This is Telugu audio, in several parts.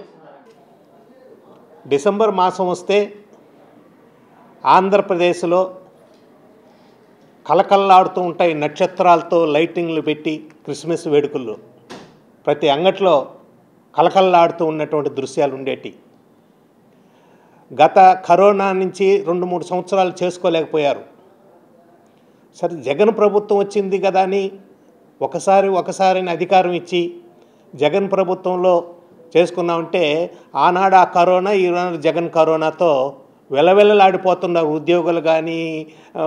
డిసెంబర్ మాసం వస్తే ఆంధ్రప్రదేశ్లో కలకల్లాడుతూ ఉంటాయి నక్షత్రాలతో లైటింగ్లు పెట్టి క్రిస్మస్ వేడుకల్లో ప్రతి అంగట్లో కలకల్లాడుతూ ఉన్నటువంటి దృశ్యాలు ఉండేటి గత కరోనా నుంచి రెండు మూడు సంవత్సరాలు చేసుకోలేకపోయారు సరే జగన్ ప్రభుత్వం వచ్చింది కదా అని ఒకసారి ఒకసారి అధికారం ఇచ్చి జగన్ ప్రభుత్వంలో చేసుకున్నామంటే ఆనాడు ఆ కరోనా ఈనాడు జగన్ కరోనాతో వెలవెలలాడిపోతున్నారు ఉద్యోగులు కానీ ఆ,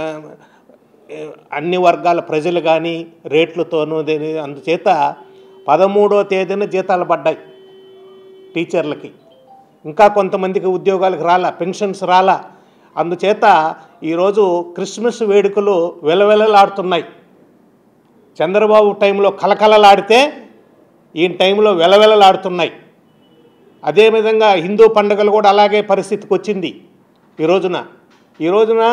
అన్ని వర్గాల ప్రజలు కానీ రేట్లతోనూ దీని అందుచేత పదమూడో తేదీన జీతాలు పడ్డాయి టీచర్లకి ఇంకా కొంతమందికి ఉద్యోగాలకు రాలా పెన్షన్స్ రాలా అందుచేత ఈరోజు క్రిస్మస్ వేడుకలు వెలవెలలాడుతున్నాయి చంద్రబాబు టైంలో కలకలలాడితే ఈయన టైంలో వెలవెలలాడుతున్నాయి అదేవిధంగా హిందూ పండుగలు కూడా అలాగే పరిస్థితికి వచ్చింది ఈ రోజున ఈ రోజున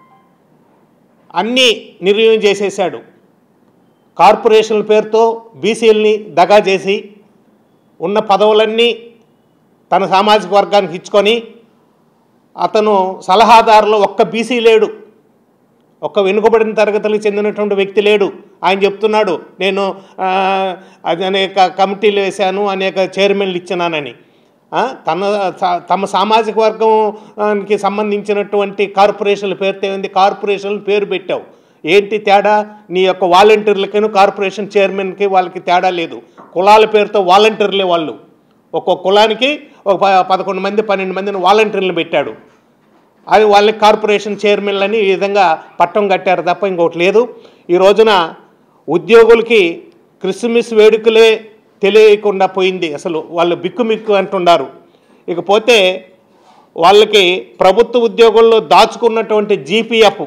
అన్నీ నిర్వహణ చేసేసాడు కార్పొరేషన్ల పేరుతో బీసీలని దగా చేసి ఉన్న పదవులన్నీ తన సామాజిక వర్గానికి ఇచ్చుకొని అతను సలహాదారులో ఒక్క బీసీ లేడు ఒక్క వెనుకబడిన తరగతులకు చెందినటువంటి వ్యక్తి లేడు ఆయన చెప్తున్నాడు నేను ఆ, అది అనేక కమిటీలు వేశాను అనేక చైర్మన్లు ఇచ్చినానని ఆ, తన స- తమ సామాజిక వర్గంకి సంబంధించినటువంటి కార్పొరేషన్ల పేరుతో ఏంది కార్పొరేషన్ల పేరు పెట్టావు ఏంటి తేడా నీ యొక్క వాలంటీర్లకి కార్పొరేషన్ చైర్మన్కి వాళ్ళకి తేడా లేదు కులాల పేరుతో వాలంటీర్లే వాళ్ళు ఒక్కొక్క కులానికి ఒక ప- పదకొండు మంది పన్నెండు మందిని వాలంటీర్లు పెట్టాడు అది వాళ్ళకి కార్పొరేషన్ చైర్మన్లని ఈ విధంగా పట్టం కట్టారు తప్ప ఇంకొకటి లేదు ఈ రోజున ఉద్యోగులకి క్రిస్మస్ వేడుకలే తెలియకుండా పోయింది అసలు వాళ్ళు బిక్కుమిక్కు అంటున్నారు ఇకపోతే వాళ్ళకి ప్రభుత్వ ఉద్యోగుల్లో దాచుకున్నటువంటి జీపీఎఫ్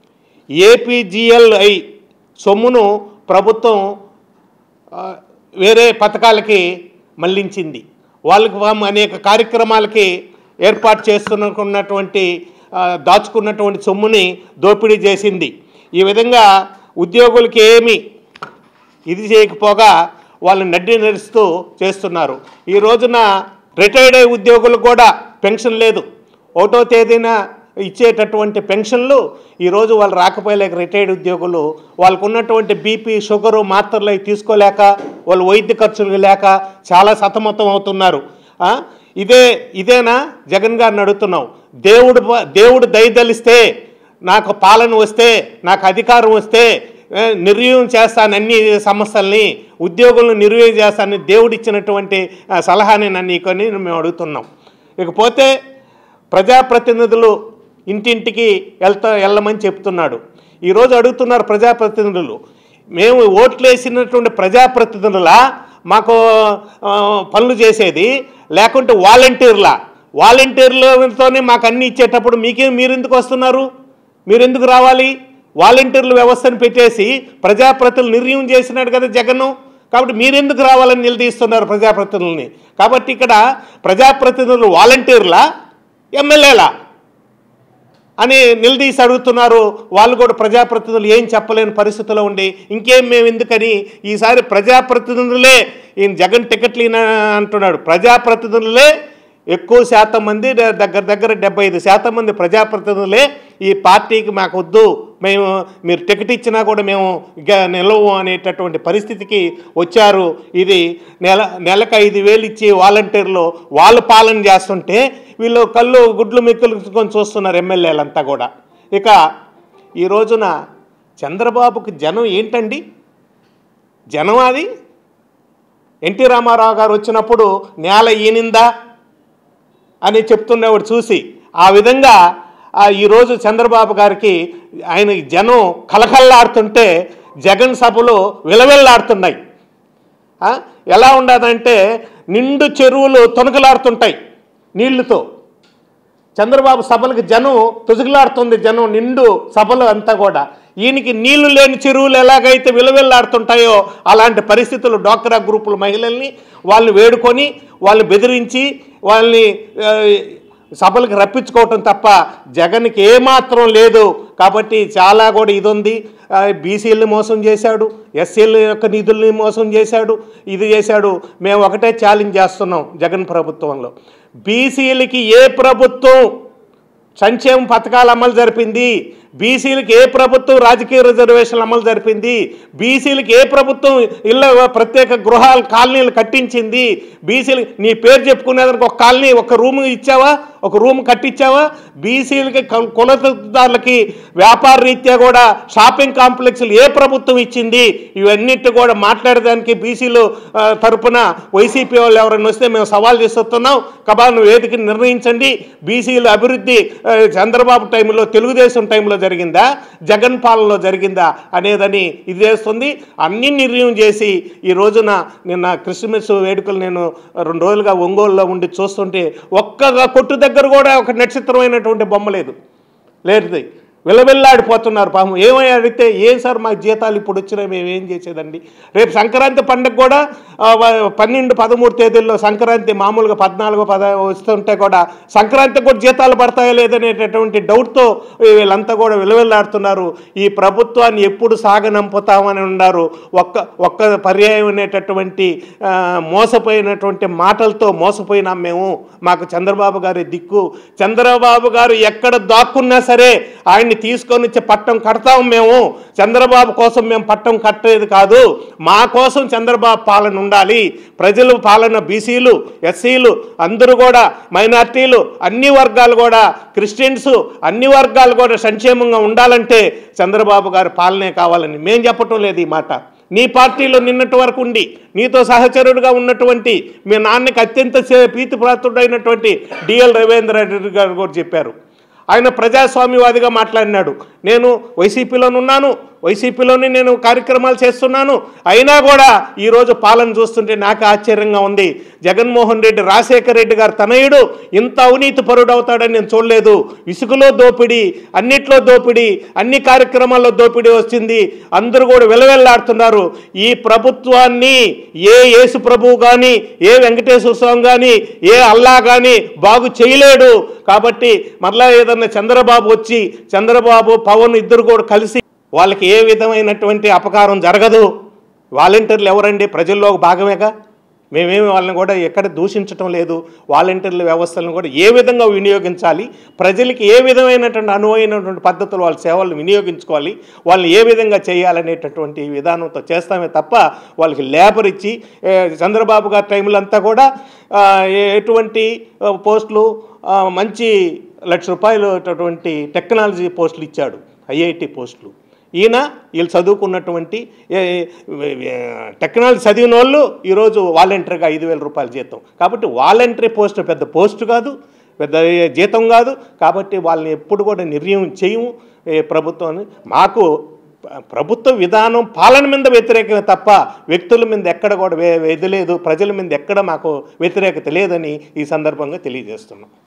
ఏపీజిఎల్ఐ సొమ్మును ప్రభుత్వం ఆ, వేరే పథకాలకి మళ్లించింది వాళ్ళకి పాపం అనేక కార్యక్రమాలకి ఏర్పాటు చేస్తున్నటువంటి ఆ, దాచుకున్నటువంటి సొమ్ముని దోపిడీ చేసింది ఈ విధంగా ఉద్యోగులకి ఏమి ఇది చేయకపోగా వాళ్ళు నడ్డి నడుస్తూ చేస్తున్నారు ఈ రోజున రిటైర్డ్ అయ్యే ఉద్యోగులకు కూడా పెన్షన్ లేదు ఒకటో తేదీన ఇచ్చేటటువంటి పెన్షన్లు ఈరోజు వాళ్ళు రాకపోయలేక రిటైర్డ్ ఉద్యోగులు వాళ్ళకు ఉన్నటువంటి బీపీ షుగరు మాత్రలు అవి తీసుకోలేక వాళ్ళు వైద్య ఖర్చులు లేక చాలా సతమతం అవుతున్నారు ఆ? ఇదే ఇదేనా జగన్ గారిని అడుగుతున్నాం దేవుడు దేవుడు దయదలిస్తే నాకు పాలన వస్తే నాకు అధికారం వస్తే ఏ, నిర్వీర్యం చేస్తాను అన్ని సమస్యల్ని ఉద్యోగులను నిర్వీర్యం చేస్తానని దేవుడు ఇచ్చినటువంటి ఆ, సలహాని నన్ను నీకొని మేము అడుగుతున్నాం ఇకపోతే ప్రజాప్రతినిధులు ఇంటింటికి వెళ్తా వెళ్ళమని చెప్తున్నాడు ఈరోజు అడుగుతున్నారు ప్రజాప్రతినిధులు మేము ఓట్లు వేసినటువంటి ప్రజాప్రతినిధులా మాకు ఆ, పనులు చేసేది లేకుంటే వాలంటీర్లా వాలంటీర్లతోనే మాకు అన్ని ఇచ్చేటప్పుడు మీకే మీరు ఎందుకు వస్తున్నారు మీరు ఎందుకు రావాలి వాలంటీర్ల వ్యవస్థను పెట్టేసి ప్రజాప్రతినిధులు నిర్ణయం చేసినాడు కదా జగన్ కాబట్టి మీరెందుకు రావాలని నిలదీస్తున్నారు ప్రజాప్రతినిధుల్ని కాబట్టి ఇక్కడ ప్రజాప్రతినిధులు వాలంటీర్లా ఎమ్మెల్యేలా అని నిలదీసి అడుగుతున్నారు వాళ్ళు కూడా ప్రజాప్రతినిధులు ఏం చెప్పలేని పరిస్థితిలో ఉండి ఇంకేం మేము ఎందుకని ఈసారి ప్రజాప్రతినిధులే ఈయన జగన్ టికెట్లు ఈయన అంటున్నాడు ప్రజాప్రతినిధులే ఎక్కువ శాతం మంది ద- దగ్గర దగ్గర డెబ్బై ఐదు శాతం మంది ప్రజాప్రతినిధులే ఈ పార్టీకి మాకు వద్దు మేము మీరు టికెట్ ఇచ్చినా కూడా మేము ఇక నిలవు అనేటటువంటి పరిస్థితికి వచ్చారు ఇది నెల నెలకు ఐదు వేలు ఇచ్చి వాలంటీర్లు వాళ్ళు పాలన చేస్తుంటే వీళ్ళు కళ్ళు గుడ్లు మెక్కులుకొని చూస్తున్నారు ఎమ్మెల్యేలంతా కూడా ఇక ఈ రోజున చంద్రబాబుకి జనం ఏంటండి జనం అది ఎన్టీ రామారావు గారు వచ్చినప్పుడు నేల ఈనిందా అని చెప్తున్నవాడు చూసి ఆ విధంగా ఆ ఈరోజు చంద్రబాబు గారికి ఆయన జనం కలకల్లాడుతుంటే జగన్ సభలు విలవిల్లాడుతున్నాయి ఆ? ఎలా ఉండదంటే నిండు చెరువులు తొనకలాడుతుంటాయి నీళ్లతో చంద్రబాబు సభలకు జనం తుజుగులాడుతుంది జనం నిండు సభలు అంతా కూడా ఈయనకి నీళ్లు లేని చెరువులు ఎలాగైతే విలువెల్లాడుతుంటాయో అలాంటి పరిస్థితులు డ్వాక్రా గ్రూపుల మహిళల్ని వాళ్ళని వేడుకొని వాళ్ళని బెదిరించి వాళ్ళని ఆ, సభలకు రప్పించుకోవటం తప్ప జగన్కి ఏమాత్రం లేదు కాబట్టి చాలా కూడా ఇది ఉంది ఆ, బీసీలని మోసం చేశాడు ఎస్సీల యొక్క నిధుల్ని మోసం చేశాడు ఇది చేశాడు మేము ఒకటే ఛాలెంజ్ చేస్తున్నాం జగన్ ప్రభుత్వంలో బీసీలకి ఏ ప్రభుత్వం సంక్షేమ పథకాలు అమలు జరిపింది బీసీలకు ఏ ప్రభుత్వం రాజకీయ రిజర్వేషన్లు అమలు జరిపింది బీసీలకు ఏ ప్రభుత్వం ఇళ్ళ ప్రత్యేక గృహాలు కాలనీలు కట్టించింది బీసీలు నీ పేరు చెప్పుకునేదానికి ఒక కాలనీ ఒక రూమ్ ఇచ్చావా ఒక రూమ్ కట్టించావా బీసీలకి కు- కులదారులకి వ్యాపార రీత్యా కూడా షాపింగ్ కాంప్లెక్స్లు ఏ ప్రభుత్వం ఇచ్చింది ఇవన్నిటి కూడా మాట్లాడడానికి బీసీలు ఆ, తరపున వైసీపీ వాళ్ళు ఎవరైనా వస్తే మేము సవాల్ చేస్తున్నాం కబాను వేదిక నిర్ణయించండి బీసీల అభివృద్ధి ఆ, చంద్రబాబు టైంలో తెలుగుదేశం టైంలో జరిగిందా జగన్ పాలనలో జరిగిందా అనేదని ఇది చేస్తుంది అన్ని నిర్ణయం చేసి ఈ రోజున నిన్న క్రిస్మస్ వేడుకలు నేను రెండు రోజులుగా ఒంగోలులో ఉండి చూస్తుంటే ఒక్క కొట్టు దగ్గర కూడా ఒక నక్షత్రమైనటువంటి బొమ్మ లేదు లేదు విలవిల్లాడిపోతున్నారు పాపం ఏమై అడిగితే ఏం సార్ మాకు జీతాలు ఇప్పుడు వచ్చినాయి మేము ఏం చేసేదండి రేపు సంక్రాంతి పండుగ కూడా ఆ, వ- పన్నెండు పదమూడు తేదీల్లో సంక్రాంతి మామూలుగా పద్నాలుగు పద వస్తుంటే కూడా సంక్రాంతికి కూడా జీతాలు పడతాయో లేదనేటటువంటి డౌట్తో వీళ్ళంతా కూడా విలువెల్లాడుతున్నారు ఈ ప్రభుత్వాన్ని ఎప్పుడు సాగనంపుతామని ఉన్నారు ఒక్క ఒక్క పర్యాయం అనేటటువంటి ఆ, మోసపోయినటువంటి మాటలతో మోసపోయినాం మేము మాకు చంద్రబాబు గారి దిక్కు చంద్రబాబు గారు ఎక్కడ దాక్కున్నా సరే ఆయన్ని తీసుకొని వచ్చి పట్టం కడతాం మేము చంద్రబాబు కోసం మేము పట్టం కట్టేది కాదు మా కోసం చంద్రబాబు పాలన ఉండాలి ప్రజలు పాలన బీసీలు ఎస్సీలు అందరూ కూడా మైనార్టీలు అన్ని వర్గాలు కూడా క్రిస్టియన్స్ అన్ని వర్గాలు కూడా సంక్షేమంగా ఉండాలంటే చంద్రబాబు గారి పాలనే కావాలని మేం చెప్పటం లేదు ఈ మాట నీ పార్టీలో నిన్నటి వరకు ఉండి నీతో సహచరుడుగా ఉన్నటువంటి మీ నాన్నకి అత్యంత సే- ప్రీతిప్రాతుడైనటువంటి డిఎల్ రవీంద్ర రెడ్డి గారు కూడా చెప్పారు ఆయన ప్రజాస్వామ్యవాదిగా మాట్లాడినాడు నేను వైసీపీలోనున్నాను వైసీపీలోనే నేను కార్యక్రమాలు చేస్తున్నాను అయినా కూడా ఈరోజు పాలన చూస్తుంటే నాకు ఆశ్చర్యంగా ఉంది జగన్మోహన్ రెడ్డి రాజశేఖర రెడ్డి గారు తనయుడు ఇంత అవినీతి పరుడు అవుతాడని నేను చూడలేదు ఇసుకలో దోపిడీ అన్నిట్లో దోపిడీ అన్ని కార్యక్రమాల్లో దోపిడీ వచ్చింది అందరూ కూడా విలవెల్లాడుతున్నారు ఈ ప్రభుత్వాన్ని ఏ యేసు ప్రభువు కానీ ఏ వెంకటేశ్వర స్వామి కానీ ఏ అల్లా కానీ బాగు చేయలేడు కాబట్టి మరలా ఏదన్నా చంద్రబాబు వచ్చి చంద్రబాబు పవన్ ఇద్దరు కూడా కలిసి వాళ్ళకి ఏ విధమైనటువంటి అపకారం జరగదు వాలంటీర్లు ఎవరండి ప్రజల్లో ఒక భాగమేగా మేమేమి వాళ్ళని కూడా ఎక్కడ దూషించటం లేదు వాలంటీర్ల వ్యవస్థలను కూడా ఏ విధంగా వినియోగించాలి ప్రజలకి ఏ విధమైనటువంటి అనువైనటువంటి పద్ధతులు వాళ్ళ సేవలను వినియోగించుకోవాలి వాళ్ళని ఏ విధంగా చేయాలనేటటువంటి విధానంతో చేస్తామే తప్ప వాళ్ళకి లేబర్ ఇచ్చి ఏ, చంద్రబాబు గారి టైంలో అంతా కూడా ఆ, ఏ- ఎటువంటి ఆ, పోస్టులు ఆ, మంచి లక్ష రూపాయలు అటువంటి టెక్నాలజీ పోస్టులు ఇచ్చాడు ఐఐటి పోస్టులు ఈయన వీళ్ళు చదువుకున్నటువంటి ఏ- ఏ- టెక్నాలజీ చదివిన వాళ్ళు ఈరోజు వాలంటరీగా ఐదు వేల రూపాయల జీతం కాబట్టి వాలంటరీ పోస్ట్ పెద్ద పోస్ట్ కాదు పెద్ద జీతం కాదు కాబట్టి వాళ్ళని ఎప్పుడు కూడా నిర్ణయం చేయము ఏ ప్రభుత్వాన్ని మాకు ప- ప్రభుత్వ విధానం పాలన మీద వ్యతిరేకమే తప్ప వ్యక్తుల మీద ఎక్కడ కూడా వే- ఇది లేదు ప్రజల మీద ఎక్కడ మాకు వ్యతిరేకత లేదని ఈ సందర్భంగా తెలియజేస్తున్నాం